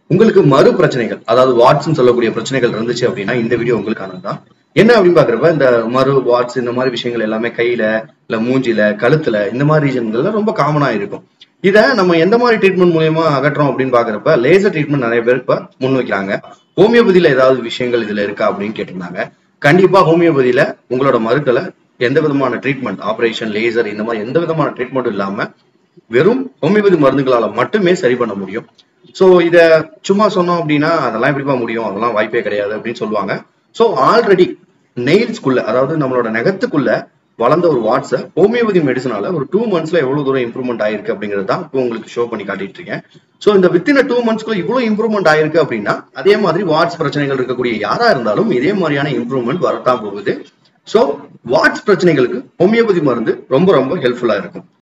உங்களுக்கு மறு பிரச்சனைகள் அதாவது வாட்ஸ்ன்னு சொல்லக்கூடிய பிரச்சனைகள் இருந்துச்சு அப்படின்னா இந்த வீடியோ உங்களுக்கானது தான் என்ன அப்படின்னு பாக்குறப்ப இந்த மறு வாட்ஸ் இந்த மாதிரி விஷயங்கள் எல்லாமே கையில இல்ல மூஞ்சில கழுத்துல இந்த மாதிரி ரீஜன்கள்ல ரொம்ப காமனா இருக்கும் இத நம்ம எந்த மாதிரி ட்ரீட்மெண்ட் மூலியமா அகற்றோம் அப்படின்னு பாக்குறப்ப லேசர் ட்ரீட்மெண்ட் நிறைய பேர் இப்ப முன் வைக்கிறாங்க ஹோமியோபதியில ஏதாவது விஷயங்கள் இதுல இருக்கா அப்படின்னு கேட்டிருந்தாங்க கண்டிப்பா ஹோமியோபதியில உங்களோட மருக்களை எந்த விதமான ட்ரீட்மெண்ட் ஆபரேஷன் லேசர் இந்த மாதிரி எந்த விதமான ட்ரீட்மெண்ட்டும் இல்லாம வெறும் ஹோமியோபதி மருந்துகளால மட்டுமே சரி பண்ண முடியும் சோ இத சும்மா சொன்னோம் அப்படின்னா அதெல்லாம் எப்படிப்பா முடியும் அதெல்லாம் வாய்ப்பே கிடையாது அப்படின்னு சொல்லுவாங்க சோ ஆல்ரெடி நெயில்ஸ்குள்ள அதாவது நம்மளோட நகத்துக்குள்ள வளர்ந்த ஒரு வாட்ஸை ஹோமியோபதி மெடிசனால ஒரு டூ மந்த்ஸ்ல எவ்வளவு தூரம் இம்ப்ரூவ்மெண்ட் ஆயிருக்கு அப்படிங்கிறது தான் இப்போ உங்களுக்கு ஷோ பண்ணி காட்டிட்டு இருக்கேன் சோ இந்த வித்தின் டூ மந்த்ஸ்க்குள்ள இவ்வளவு இம்ப்ரூவ்மெண்ட் ஆயிருக்கு அப்படின்னா அதே மாதிரி வாட்ஸ் பிரச்சனைகள் இருக்கக்கூடிய யாரா இருந்தாலும் இதே மாதிரியான இம்ப்ரூவ்மெண்ட் வரத்தான் போகுது சோ வாட்ஸ் பிரச்சனைகளுக்கு ஹோமியோபதி மருந்து ரொம்ப ரொம்ப ஹெல்ப்ஃபுல்லா இருக்கும்